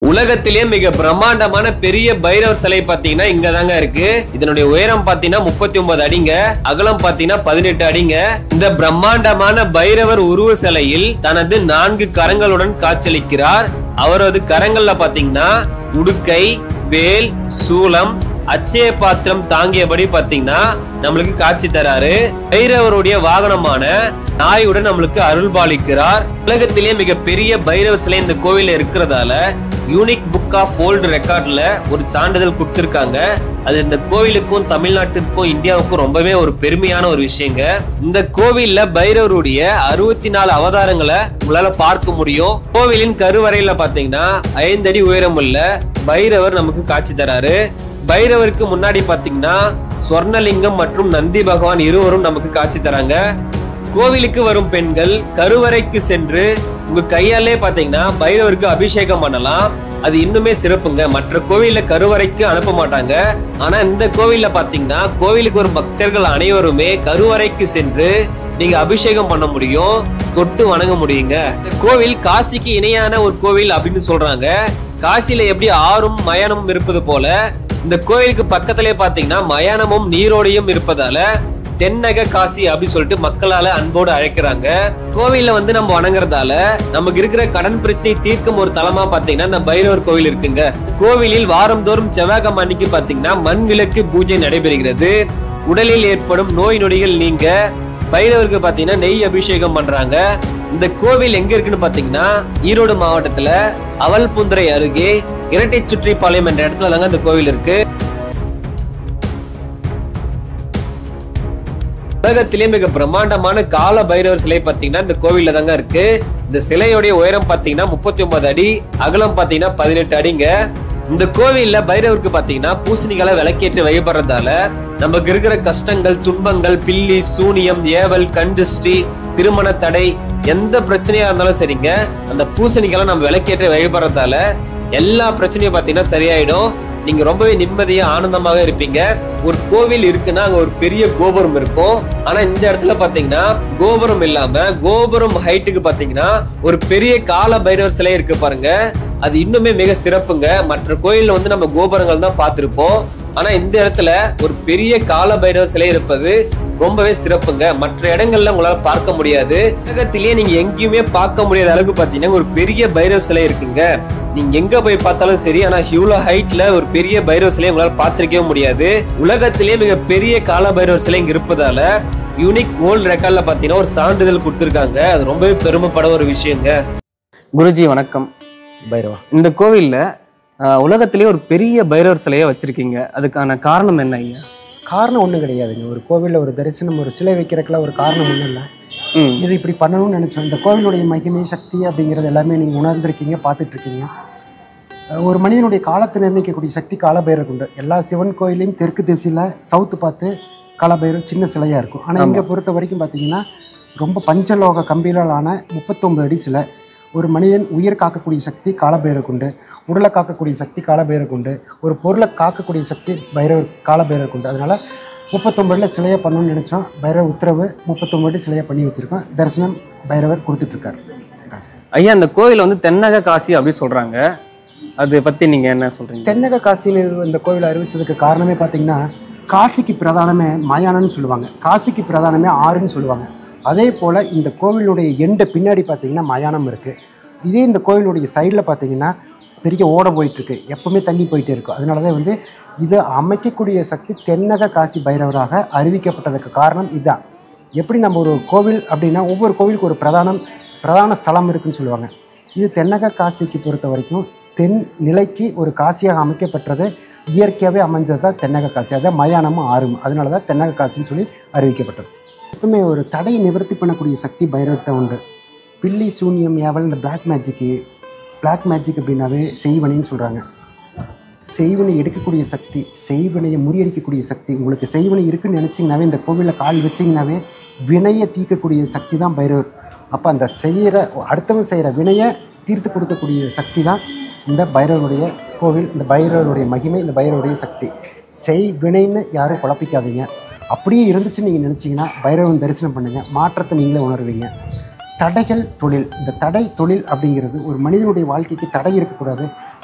உலகத்திலே மிக பிரம்மாண்டமான பெரிய பைரவர் சிலை பாத்தீங்கன்னா இங்க தாங்க இருக்கு இதனுடைய உயரம் பாத்தீங்கன்னா முப்பத்தி ஒன்பது அடிங்க அகலம் பாத்தீங்கன்னா பதினெட்டு அடிங்க இந்த பிரம்மாண்டமான பைரவர் உருவ சிலையில் தனது நான்கு கரங்களுடன் காட்சியளிக்கிறார் அவரது கரங்கள்ல பாத்தீங்கன்னா உடுக்கை வேல் சூலம் அச்சய பாத்திரம் தாங்கியபடி பாத்தீங்கன்னா நம்மளுக்கு காட்சி தராரு பைரவருடைய வாகனமான நாயுடன் நம்மளுக்கு அருள்பாலிக்கிறார் உலகத்திலே மிக பெரிய பைரவர் சிலை இந்த கோவில்ல இருக்கிறதால யூனிக் புக் ஆஃப் வேர்ல்டு ரெக்கார்ட்ல ஒரு சான்றிதழ் கொடுத்திருக்காங்க அது இந்த கோவிலுக்கும் தமிழ்நாட்டிற்கும் இந்தியாவுக்கும் ரொம்பவே ஒரு பெருமையான ஒரு விஷயங்க இந்த கோவில்ல பைரவருடைய அறுபத்தி நாலு அவதாரங்களை உங்களால பார்க்க முடியும் கோவிலின் கருவறையில பாத்தீங்கன்னா ஐந்து அடி உயரம் உள்ள பைரவர் நமக்கு காட்சி தராரு பைரவருக்கு முன்னாடி பாத்தீங்கன்னா ஸ்வர்ணலிங்கம் மற்றும் நந்தி பகவான் இருவரும் நமக்கு காட்சி தராங்க கோவிலுக்கு வரும் பெண்கள் கருவறைக்கு சென்று உங்க கையாலே பாத்தீங்கன்னா பைரவருக்கு அபிஷேகம் பண்ணலாம் அது இன்னுமே சிறப்புங்க மற்ற கோவில்ல கருவறைக்கு அனுப்ப மாட்டாங்க ஆனா இந்த கோவில்ல பாத்தீங்கன்னா கோவிலுக்கு வரும் பக்தர்கள் அனைவருமே கருவறைக்கு சென்று நீங்க அபிஷேகம் பண்ண முடியும் தொட்டு வணங்க முடியுங்க இந்த கோவில் காசிக்கு இணையான ஒரு கோவில் அப்படின்னு சொல்றாங்க காசியில எப்படி ஆறும் மயானமும் இருப்பது போல இந்த கோயிலுக்கு பக்கத்திலே பாத்தீங்கன்னா மயானமும் நீரோடையும் இருப்பதால தென்னக காசி அப்படின்னு சொல்லிட்டு மக்களால அன்போடு அழைக்கிறாங்க கோவில்ல வந்து நம்ம வணங்குறதால நமக்கு இருக்கிற கடன் பிரச்சனையை தீர்க்கும் ஒரு தலமா பாத்தீங்கன்னா இந்த பைரவர் கோவில் இருக்குங்க கோவிலில் வாரந்தோறும் செவ்வாய்க்கிழமை அன்னைக்கு பாத்தீங்கன்னா மண் விளக்கு பூஜை நடைபெறுகிறது உடலில் ஏற்படும் நோய் நொடிகள் நீங்க பைரவருக்கு பாத்தீங்கன்னா நெய் அபிஷேகம் பண்றாங்க இந்த கோவில் எங்க இருக்குன்னு பாத்தீங்கன்னா ஈரோடு மாவட்டத்துல அவல்புந்துறை அருகே இரட்டை சுற்றிப்பாளையம் என்ற இடத்துல தாங்க இந்த கோவில் இருக்கு உலகத்திலே மிக பிரம்மாண்டமான கால பைரவர் சிலை பாத்தீங்கன்னா இந்த கோவில்ல தாங்க இருக்கு இந்த சிலையோடைய உயரம் பாத்தீங்கன்னா முப்பத்தி ஒன்பது அடி அகலம் பாத்தீங்கன்னா பதினெட்டு அடிங்க இந்த கோவில்ல பைரவருக்கு பாத்தீங்கன்னா பூசணிகளை விளக்கேற்றி வழிபடுறதால நமக்கு இருக்கிற கஷ்டங்கள் துன்பங்கள் பில்லி சூனியம் ஏவல் கண்டிஷ்டி திருமண தடை எந்த பிரச்சனையா இருந்தாலும் சரிங்க அந்த பூசணிகளை நம்ம விளக்கேற்றி வழிபடுறதால எல்லா பிரச்சனையும் பாத்தீங்கன்னா சரியாயிடும் நீங்க ரொம்பவே நிம்மதியா ஆனந்தமாக இருப்பீங்க ஒரு கோவில் இருக்குன்னா அங்க ஒரு பெரிய கோபுரம் இருக்கும் ஆனா இந்த இடத்துல பாத்தீங்கன்னா கோபுரம் இல்லாம கோபுரம் ஹைட்டுக்கு பாத்தீங்கன்னா ஒரு பெரிய கால பைரவர் சிலை இருக்கு பாருங்க அது இன்னுமே மிக சிறப்புங்க மற்ற கோயில்ல வந்து நம்ம கோபுரங்கள் தான் பார்த்திருப்போம் ஆனா இந்த இடத்துல ஒரு பெரிய கால பைரவர் சிலை இருப்பது ரொம்பவே சிறப்புங்க மற்ற இடங்கள்ல உங்களால பார்க்க முடியாது உலகத்திலேயே நீங்க எங்கேயுமே பார்க்க முடியாத அளவுக்கு பாத்தீங்கன்னா ஒரு பெரிய பைரவர் சிலை இருக்குங்க நீங்க எங்க போய் பார்த்தாலும் சரி ஆனா இவ்வளவு ஹைட்ல ஒரு பெரிய பைரவர் சிலை உங்களால பார்த்திருக்கவே முடியாது உலகத்திலேயே மிக பெரிய கால பைரவர் சிலை இங்க இருப்பதால யூனிக் வேர்ல்ட் ரெக்கார்ட்ல பாத்தீங்கன்னா ஒரு சான்றிதழ் கொடுத்திருக்காங்க அது ரொம்பவே பெருமைப்பட ஒரு விஷயங்க குருஜி வணக்கம் பைரவா இந்த கோவில்ல ஆஹ், உலகத்திலேயே ஒரு பெரிய பைரவர் சிலையை வச்சிருக்கீங்க அதுக்கான காரணம் என்ன ஐயா காரணம் ஒன்றும் கிடையாதுங்க ஒரு கோவிலில் ஒரு தரிசனம் ஒரு சிலை வைக்கிறதுக்குலாம் ஒரு காரணம் ஒன்றும் இல்லை ம் இது இப்படி பண்ணணும்னு நினச்சோம் இந்த கோவிலுடைய மகிமை சக்தி அப்படிங்கிறது எல்லாமே நீங்கள் உணர்ந்திருக்கீங்க பார்த்துட்ருக்கீங்க ஒரு மனிதனுடைய காலத்தை நிர்ணயிக்கக்கூடிய சக்தி காலபைரவர் உண்டு எல்லா சிவன் கோயிலையும் தெற்கு திசையில் சவுத்து பார்த்து காலபைரவர் சின்ன சிலையாக இருக்கும் ஆனால் இங்கே பொறுத்த வரைக்கும் பார்த்தீங்கன்னா ரொம்ப பஞ்சலோக கம்பிகளால் ஆன முப்பத்தொம்பது அடி சிலை ஒரு மனிதன் உயிர் காக்கக்கூடிய சக்தி காலபைரவருக்கு உண்டு உடலை காக்கக்கூடிய சக்தி காலபைரவருக்கு உண்டு ஒரு பொருளை காக்கக்கூடிய சக்தி பைரவர் காலபைரவருக்கு உண்டு அதனால் முப்பத்தொம்பதில் சிலையை பண்ணணும்னு நினச்சோம் பைரவர் உத்தரவு முப்பத்தொம்பது சிலையை பண்ணி வச்சுருக்கோம் தரிசனம் பைரவர் கொடுத்துட்ருக்காரு காசு ஐயா இந்த கோவில் வந்து தென்னக காசி அப்படி சொல்றாங்க அது பத்தி நீங்க என்ன சொல்றீங்க தென்னக காசின்னு இந்த கோவிலை அறிவிச்சதுக்கு காரணமே பார்த்தீங்கன்னா காசிக்கு பிரதானமே மயானம்னு சொல்லுவாங்க காசிக்கு பிரதானமே ஆறுன்னு சொல்லுவாங்க அதே போல் இந்த கோவிலுடைய எண்டை பின்னாடி பார்த்தீங்கன்னா மயானம் இருக்குது இதே இந்த கோவிலுடைய சைடில் பார்த்தீங்கன்னா பெரிய ஓட போயிட்டுருக்கு எப்பவுமே தண்ணி போயிட்டே இருக்கும் அதனால தான் வந்து இதை அமைக்கக்கூடிய சக்தி தென்னக காசி பைரவராக அறிவிக்கப்பட்டதுக்கு காரணம் இதுதான் எப்படி நம்ம ஒரு கோவில் அப்படின்னா ஒவ்வொரு கோவிலுக்கு ஒரு பிரதானம் பிரதான ஸ்தலம் இருக்குன்னு சொல்லுவாங்க இது தென்னக காசிக்கு பொறுத்த வரைக்கும் தென் நிலைக்கு ஒரு காசியாக அமைக்கப்பட்டது இயற்கையாகவே அமைஞ்சது தான் தென்னக காசி அதான் மயானமும் ஆறும் அதனால தான் தென்னக காசின்னு சொல்லி அறிவிக்கப்பட்டது எப்பவுமே ஒரு தடையை நிவர்த்தி பண்ணக்கூடிய சக்தி பைரவத்தை உண்டு பில்லி சூனியம் ஏவல் இந்த பிளாக் மேஜிக்கு பிளாக் மேஜிக் அப்படின்னாவே செய்வனைன்னு சொல்கிறாங்க செய்வினை எடுக்கக்கூடிய சக்தி செய்வினையை முறியடிக்கக்கூடிய சக்தி உங்களுக்கு செய்வினை இருக்குன்னு நினச்சிங்கனாவே இந்த கோவிலில் கால் வச்சிங்கனாவே வினையை தீர்க்கக்கூடிய சக்தி தான் பைரவர் அப்போ அந்த செய்கிற அடுத்தவங்க செய்கிற வினையை தீர்த்து கொடுக்கக்கூடிய சக்தி தான் இந்த பைரவருடைய கோவில் இந்த பைரவருடைய மகிமை இந்த பைரவருடைய சக்தி செய் வினைன்னு யாரும் குழப்பிக்காதீங்க அப்படியே இருந்துச்சுன்னு நீங்கள் நினச்சிங்கன்னா பைரவன் தரிசனம் பண்ணுங்கள் மாற்றத்தை நீங்களே உணர்வீங்க தடைகள் தொழில் இந்த தடை தொழில் அப்படிங்கிறது ஒரு மனிதனுடைய வாழ்க்கைக்கு தடை இருக்கக்கூடாது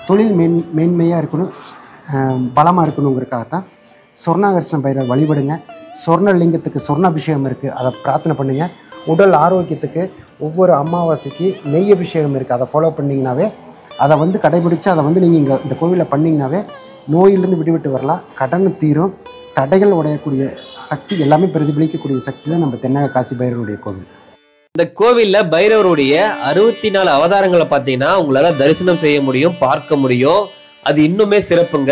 தொழில் மேன் மேன்மையாக இருக்கணும் பலமாக இருக்கணுங்கிறதுக்காகத்தான் சொர்ணாகர்ஷ்ண பைரவர் வழிபடுங்க சொர்ண லிங்கத்துக்கு சொர்ண அபிஷேகம் இருக்குது அதை பிரார்த்தனை பண்ணுங்க உடல் ஆரோக்கியத்துக்கு ஒவ்வொரு அமாவாசைக்கு நெய் அபிஷேகம் இருக்குது அதை ஃபாலோ பண்ணிங்கனாவே அதை வந்து கடைபிடிச்சு அதை வந்து நீங்கள் இங்கே இந்த கோவிலில் பண்ணிங்கனாவே நோயிலிருந்து விடுவிட்டு வரலாம் கடன் தீரும் தடைகள் உடையக்கூடிய சக்தி எல்லாமே பிரதிபலிக்கக்கூடிய சக்தி தான் நம்ம தென்னக காசி பைரவருடைய கோவில் இந்த கோவில்ல பைரவருடைய அறுபத்தி நாலு அவதாரங்களை பார்த்தீங்கன்னா உங்களால தரிசனம் செய்ய முடியும் பார்க்க முடியும் அது இன்னுமே சிறப்புங்க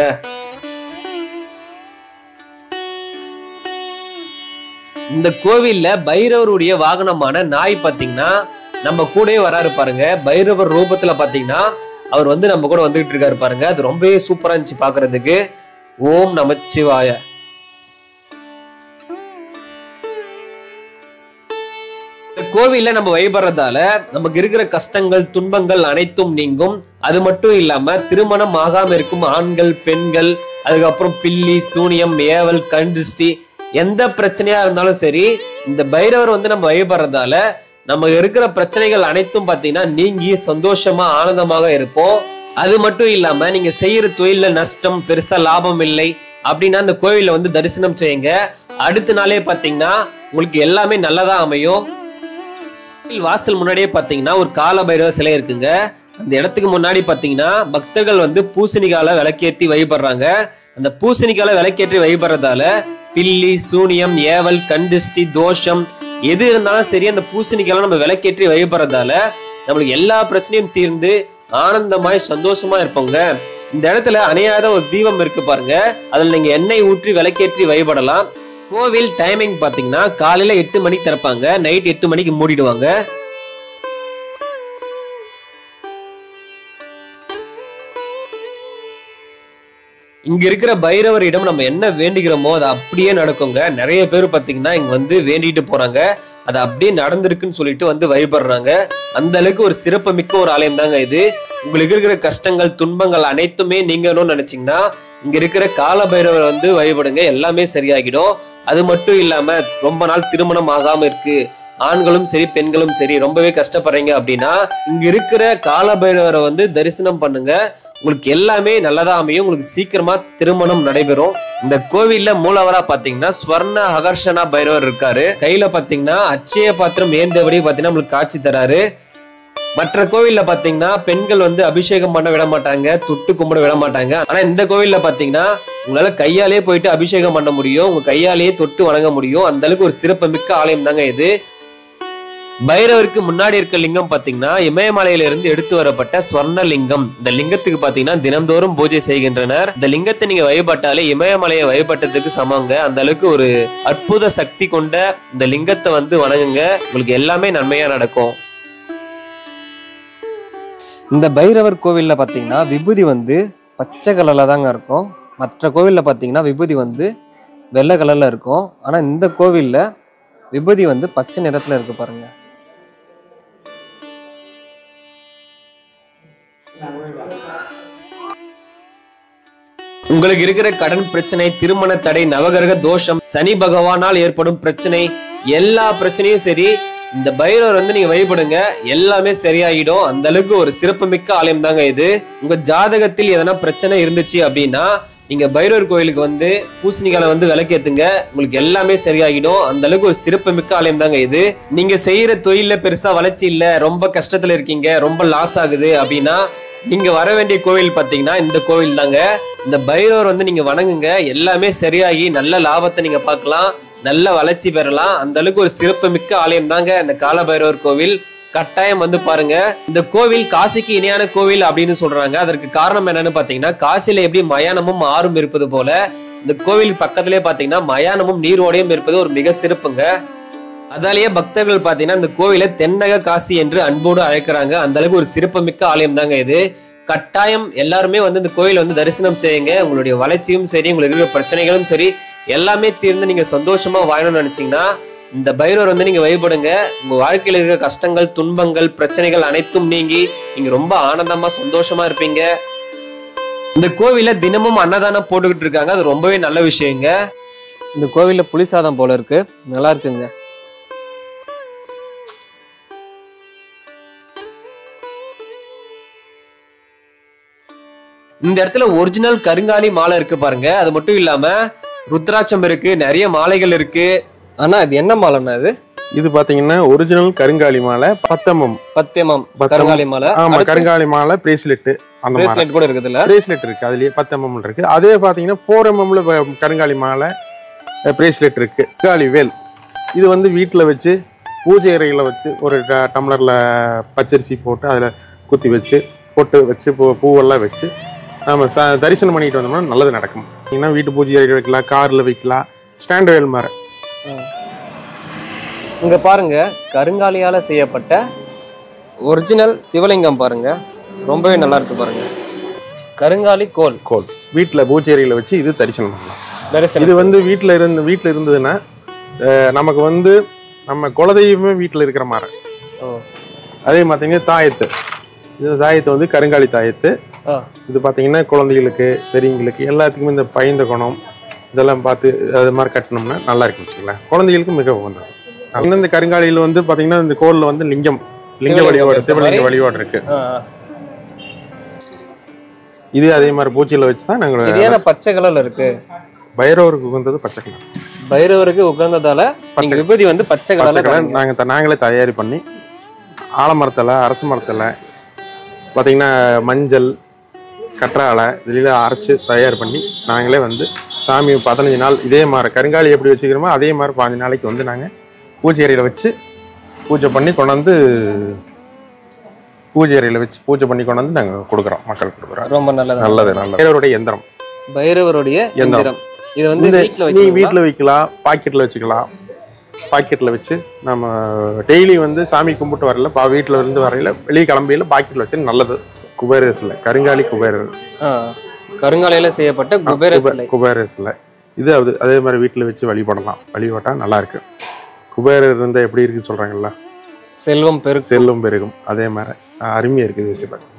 இந்த கோவில்ல பைரவருடைய வாகனமான நாய் பாத்தீங்கன்னா நம்ம கூடயே வராரு பாருங்க பைரவர் ரூபத்துல பாத்தீங்கன்னா அவர் வந்து நம்ம கூட வந்துகிட்டு இருக்காரு பாருங்க அது ரொம்பவே சூப்பரா இருந்துச்சு பாக்குறதுக்கு ஓம் நமச்சிவாய இந்த கோவில்ல நம்ம வழிபடுறதால நமக்கு இருக்கிற கஷ்டங்கள் துன்பங்கள் அனைத்தும் நீங்கும் அது மட்டும் இல்லாம திருமணம் ஆகாம இருக்கும் ஆண்கள் பெண்கள் அதுக்கப்புறம் பில்லி சூனியம் ஏவல் கண் திருஷ்டி எந்த பிரச்சனையா இருந்தாலும் சரி இந்த பைரவர் வந்து நம்ம வழிபடுறதால நம்ம இருக்கிற பிரச்சனைகள் அனைத்தும் பாத்தீங்கன்னா நீங்கி சந்தோஷமா ஆனந்தமாக இருப்போம் அது மட்டும் இல்லாம நீங்க செய்யற தொழில நஷ்டம் பெருசா லாபம் இல்லை அப்படின்னா அந்த கோவில்ல வந்து தரிசனம் செய்யுங்க அடுத்த நாளே பாத்தீங்கன்னா உங்களுக்கு எல்லாமே நல்லதா அமையும் கோவில் வாசல் முன்னாடியே பாத்தீங்கன்னா ஒரு கால பைரவ சிலை இருக்குங்க அந்த இடத்துக்கு முன்னாடி பாத்தீங்கன்னா பக்தர்கள் வந்து பூசணிக்கால விளக்கேத்தி வழிபடுறாங்க அந்த பூசணிக்கால விளக்கேற்றி வழிபடுறதால பில்லி சூனியம் ஏவல் கண்டிஷ்டி தோஷம் எது இருந்தாலும் சரி அந்த பூசணிக்கால நம்ம விளக்கேற்றி வழிபடுறதால நம்மளுக்கு எல்லா பிரச்சனையும் தீர்ந்து ஆனந்தமாய் சந்தோஷமா இருப்போங்க இந்த இடத்துல அணையாத ஒரு தீபம் இருக்கு பாருங்க அதுல நீங்க எண்ணெய் ஊற்றி விளக்கேற்றி வழிபடலாம் கோவில் டைமிங் பாத்தீங்கன்னா காலையில எட்டு மணிக்கு திறப்பாங்க நைட் எட்டு மணிக்கு மூடிடுவாங்க இங்க இருக்கிற பைரவரிடம் நம்ம என்ன வேண்டிக்கிறோமோ அது அப்படியே நடக்குங்க நிறைய பேர் பாத்தீங்கன்னா இங்க வந்து வேண்டிட்டு போறாங்க அது அப்படியே நடந்திருக்குன்னு சொல்லிட்டு வந்து வழிபடுறாங்க அந்த அளவுக்கு ஒரு சிறப்பு மிக்க ஒரு ஆலயம் தாங்க இது உங்களுக்கு இருக்கிற கஷ்டங்கள் துன்பங்கள் அனைத்துமே நீங்கணும்னு நினைச்சீங்கன்னா இங்க இருக்கிற கால பைரவர் வந்து வழிபடுங்க எல்லாமே சரியாகிடும் அது மட்டும் இல்லாம ரொம்ப நாள் திருமணம் ஆகாம இருக்கு ஆண்களும் சரி பெண்களும் சரி ரொம்பவே கஷ்டப்படுறீங்க அப்படின்னா இங்க இருக்கிற கால பைரவரை வந்து தரிசனம் பண்ணுங்க உங்களுக்கு எல்லாமே நல்லதா அமையும் உங்களுக்கு சீக்கிரமா திருமணம் நடைபெறும் இந்த கோவில்ல மூலவரா பாத்தீங்கன்னா ஸ்வர்ண அகர்ஷணா பைரவர் இருக்காரு கையில பாத்தீங்கன்னா அச்சய பாத்திரம் ஏந்தபடி பாத்தீங்கன்னா நம்மளுக்கு காட்சி தராரு மற்ற கோவில்ல பாத்தீங்கன்னா பெண்கள் வந்து அபிஷேகம் பண்ண விட மாட்டாங்க தொட்டு கும்பிட விட மாட்டாங்க ஆனா இந்த கோவில்ல பாத்தீங்கன்னா உங்களால கையாலேயே போயிட்டு அபிஷேகம் பண்ண முடியும் உங்க கையாலேயே தொட்டு வணங்க முடியும் அந்த அளவுக்கு ஒரு சிறப்பு மிக்க ஆலயம் தாங்க இது பைரவருக்கு முன்னாடி இருக்க லிங்கம் பாத்தீங்கன்னா இமயமலையில இருந்து எடுத்து வரப்பட்ட ஸ்வர்ண லிங்கம் இந்த லிங்கத்துக்கு பாத்தீங்கன்னா தினம்தோறும் பூஜை செய்கின்றனர் இந்த லிங்கத்தை நீங்க வழிபட்டாலே இமயமலையை வழிபட்டதுக்கு சமங்க அந்த அளவுக்கு ஒரு அற்புத சக்தி கொண்ட இந்த லிங்கத்தை வந்து வணங்குங்க உங்களுக்கு எல்லாமே நன்மையா நடக்கும் இந்த பைரவர் கோவிலில் பார்த்தீங்கன்னா விபூதி வந்து பச்சை கலரில் தாங்க இருக்கும் மற்ற கோவிலில் பார்த்தீங்கன்னா விபூதி வந்து வெள்ளை கலரில் இருக்கும் ஆனால் இந்த கோவிலில் விபூதி வந்து பச்சை நிறத்தில் இருக்கு பாருங்க உங்களுக்கு இருக்கிற கடன் பிரச்சனை திருமண தடை நவகிரக தோஷம் சனி பகவானால் ஏற்படும் பிரச்சனை எல்லா பிரச்சனையும் சரி இந்த பைரவர் வந்து நீங்க வழிபடுங்க எல்லாமே சரியாகிடும் அந்த அளவுக்கு ஒரு சிறப்புமிக்க ஆலயம் தாங்க இது உங்க ஜாதகத்தில் எதனா பிரச்சனை இருந்துச்சு அப்படின்னா நீங்க பைரவர் கோயிலுக்கு வந்து பூசணிக்கால வந்து விளக்கேத்துங்க உங்களுக்கு எல்லாமே சரியாகிடும் அந்த அளவுக்கு ஒரு சிறப்புமிக்க ஆலயம் தாங்க இது நீங்க செய்யற தொழில பெருசா வளர்ச்சி இல்ல ரொம்ப கஷ்டத்துல இருக்கீங்க ரொம்ப லாஸ் ஆகுது அப்படின்னா நீங்க வர வேண்டிய கோவில் பாத்தீங்கன்னா இந்த கோவில் தாங்க இந்த பைரவர் வந்து நீங்க வணங்குங்க எல்லாமே சரியாகி நல்ல லாபத்தை நீங்க பார்க்கலாம் நல்ல வளர்ச்சி பெறலாம் அந்த அளவுக்கு ஒரு சிறப்பு மிக்க ஆலயம் தாங்க இந்த கால பைரவர் கோவில் கட்டாயம் வந்து பாருங்க இந்த கோவில் காசிக்கு இணையான கோவில் அப்படின்னு சொல்றாங்க அதற்கு காரணம் என்னன்னு பாத்தீங்கன்னா காசில எப்படி மயானமும் ஆறும் இருப்பது போல இந்த கோவில் பக்கத்திலே பாத்தீங்கன்னா மயானமும் நீரோடையும் இருப்பது ஒரு மிக சிறப்புங்க அதாலேயே பக்தர்கள் பாத்தீங்கன்னா இந்த கோவிலை தென்னக காசி என்று அன்போடு அழைக்கிறாங்க அந்த அளவுக்கு ஒரு சிறப்புமிக்க ஆலயம் தாங்க இது கட்டாயம் எல்லாருமே வந்து இந்த கோயிலை வந்து தரிசனம் செய்யுங்க உங்களுடைய வளர்ச்சியும் சரி உங்களுக்கு இருக்கிற பிரச்சனைகளும் சரி எல்லாமே தீர்ந்து நீங்க சந்தோஷமா வாழணும்னு நினைச்சீங்கன்னா இந்த பைரவர் வந்து நீங்க வழிபடுங்க உங்க வாழ்க்கையில இருக்கிற கஷ்டங்கள் துன்பங்கள் பிரச்சனைகள் அனைத்தும் நீங்கி நீங்க ரொம்ப ஆனந்தமா சந்தோஷமா இருப்பீங்க இந்த கோவில தினமும் அன்னதானம் போட்டுக்கிட்டு இருக்காங்க அது ரொம்பவே நல்ல விஷயங்க இந்த கோவிலில் புளி சாதம் போல இருக்கு நல்லா இருக்குங்க இந்த இடத்துல ஒரிஜினல் கருங்காலி மாலை இருக்கு பாருங்க அது மட்டும் இல்லாம ருத்ராட்சம் இருக்கு நிறைய மாலைகள் இருக்கு ஆனா இது என்ன மாலைண்ணா இது இது பாத்தீங்கன்னா ஒரிஜினல் கருங்காலி மாலை பத்தமம் பத்தேமாம் பத்தம். கருங்காலி மாலை ஆமா கருங்காலி மாலை பிரேஸ்லெட் அந்த மாதிரி பிரேஸ்லெட் கூட இருக்குதுல்ல பிரேஸ்லெட் இருக்கு அதுலயே பத்து எம்எம் இருக்கு அதே பாத்தீங்கன்னா ஃபோர் எம்எம்ல கருங்காலி மாலை பிரேஸ்லெட் இருக்கு கருங்காலி வேல் இது வந்து வீட்டில் வச்சு பூஜை அறையில் வச்சு ஒரு ட- டம்ளர்ல பச்சரிசி போட்டு அதில் குத்தி வச்சு பொட்டு வச்சு பூ பூவெல்லாம் வச்சு நம்ம ச தரிசனம் பண்ணிட்டு வந்தோம்னா நல்லது நடக்கும் ஏன்னா வீட்டு பூஜை அறையில் வைக்கலாம் காரில் வைக்கலாம் ஸ்டாண்ட் வேல் மாதிரி இங்க பாருங்க கருங்காலியால செய்யப்பட்ட ஒரிஜினல் சிவலிங்கம் பாருங்க ரொம்பவே நல்லா இருக்கு பாருங்க கருங்காலி கோல் கோல் வீட்டில் பூஜை அறையில் வச்சு இது தரிசனம் பண்ணலாம் தரிசனம் இது வந்து வீட்டில் இருந்து வீட்டில் இருந்ததுன்னா அஹ், நமக்கு வந்து நம்ம குலதெய்வமே வீட்டில் இருக்கிற மாதிரி ஓ. அதே பார்த்தீங்கன்னா தாயத்து இது தாயத்து வந்து கருங்காலி தாயத்து ஆ. இது பார்த்தீங்கன்னா குழந்தைகளுக்கு பெரியவங்களுக்கு எல்லாத்துக்குமே இந்த பயந்த குணம் இதெல்லாம் பார்த்து அது மாதிரி கட்டினோம்னா நல்லா இருக்கும் வச்சுக்கலாம் குழந்தைகளுக்கு மிக உகந்தது இன்னும் இந்த கருங்காலியில் வந்து பார்த்தீங்கன்னா இந்த கோலில் வந்து லிங்கம் லிங்க சிவலிங்கம் வழிபாடு இருக்க சிவலிங்க மாதிரி? வழிபாடு இருக்கு ஆ, ஆ. இது அதே மாதிரி பூச்சியில் வச்சு தான் இது நாங்கள் ஏன்னா பச்சை கலர்ல இருக்கு பைரவருக்கு உகந்தது பச்சை கலர் பைரவருக்கு உகந்ததால நீங்க விபூதி வந்து பச்சை பச்சை கலர்ல கலர் தரீங்க. நாங்கள் நாங்களே தயாரி பண்ணி ஆலமரத்தில் அரச மரத்தில் பார்த்தீங்கன்னா மஞ்சள் கற்றாழை இதில் அரைச்சி தயார் பண்ணி நாங்களே வந்து சாமி பதினஞ்சு நாள் இதே மாதிரி கருங்காலி எப்படி வச்சுக்கிறோமோ அதே மாதிரி பாஞ்சு நாளைக்கு வந்து நாங்கள் பூஜை அறையில் வச்சு பூஜை பண்ணி கொண்டாந்து பூஜை அறையில் வச்சு பூஜை பண்ணி கொண்டாந்து நாங்கள் கொடுக்குறோம் மக்களுக்கு கொடுக்குறோம் ரொம்ப நல்லது நல்லது நல்லது பைரவருடைய எந்திரம் பைரவருடைய எந்திரம். எந்திரம் இது வந்து இந்த வீட்ல நீ வச்சு வீட்டில் வைக்கலாம் பாக்கெட்டில் வச்சுக்கலாம் பாக்கெட்டில் வச்சு நம்ம டெய்லி வந்து சாமி கும்பிட்டு வரல பா வீட்டில் இருந்து வரையில வெளியே கிளம்பியில பாக்கெட்டில் வச்சு நல்லது குபேரஸில் கருங்காலி குபேரர் கருங்காலியில செய்யப்பட்ட குபேர சிலை குபேரஸில் இது அது அதே மாதிரி வீட்டில் வச்சு வழிபடலாம் வழிபட்டா நல்லா இருக்கு குபேரர் இருந்தால் எப்படி இருக்குன்னு சொல்றாங்கல்ல செல்வம் பெருக்கு செல்லும் பெருகும் அதே மாதிரி அஹ், அருமையா இருக்குது வச்சு பாருங்க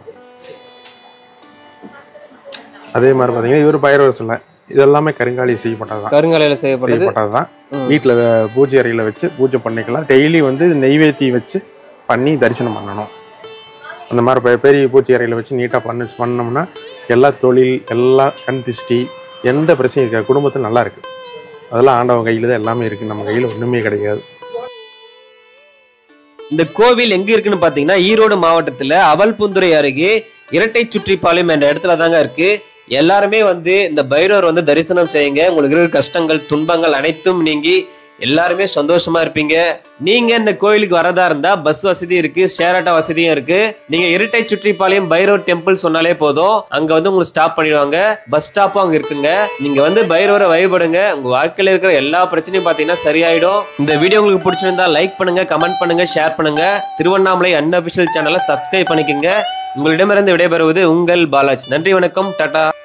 அதே மாதிரி பார்த்தீங்கன்னா இவர் பைரவர் சிலை இதெல்லாமே கருங்காலி செய்யப்பட்டது தான் கருங்காலியில செய்யப்பட்டது செய்யப்பட்டது தான் ம். வீட்டில் பூஜை அறையில் வச்சு பூஜை பண்ணிக்கலாம் டெய்லி வந்து நெய்வேத்தி வச்சு பண்ணி தரிசனம் பண்ணணும் அந்த மாதிரி பெ- பெரிய பூஜை அறையில் வச்சு நீட்டாக பண்ணி பண்ணோம்னா எல்லா தொழில் எல்லா கண் திஷ்டி எந்த பிரச்சனையும் இருக்காது குடும்பத்தில் நல்லா இருக்கு அதெல்லாம் ஆண்டவன் கையில் தான் எல்லாமே இருக்கு நம்ம கையில் ஒன்றுமே கிடையாது இந்த கோவில் எங்க இருக்குன்னு பாத்தீங்கன்னா ஈரோடு மாவட்டத்துல அவல்புந்துறை அருகே இரட்டை சுற்றிப்பாளையம் என்ற இடத்துல தாங்க இருக்கு எல்லாருமே வந்து இந்த பைரவர் வந்து தரிசனம் செய்யுங்க உங்களுக்கு இருக்கிற கஷ்டங்கள் துன்பங்கள் அனைத்தும் நீங்கி எல்லாருமே சந்தோஷமா இருப்பீங்க நீங்க இந்த கோயிலுக்கு வரதா இருந்தா பஸ் வசதி இருக்கு ஷேர் ஆட்டோ வசதியும் இருக்கு நீங்க இரட்டை சுற்றிப்பாளையம் பைரவர் டெம்பிள் சொன்னாலே போதும் அங்க வந்து உங்களுக்கு ஸ்டாப் பண்ணிடுவாங்க பஸ் ஸ்டாப்பும் அங்க இருக்குங்க நீங்க வந்து பைரவரை வழிபடுங்க உங்க வாழ்க்கையில இருக்கிற எல்லா பிரச்சனையும் பாத்தீங்கன்னா சரியாயிடும் இந்த வீடியோ உங்களுக்கு பிடிச்சிருந்தா லைக் பண்ணுங்க கமெண்ட் பண்ணுங்க ஷேர் பண்ணுங்க திருவண்ணாமலை அன்அபிஷியல் சேனலை சப்ஸ்கிரைப் பண்ணிக்கோங்க உங்களிடமிருந்து விடைபெறுவது உங்கள் பாலாஜ் நன்றி வணக்கம் டாடா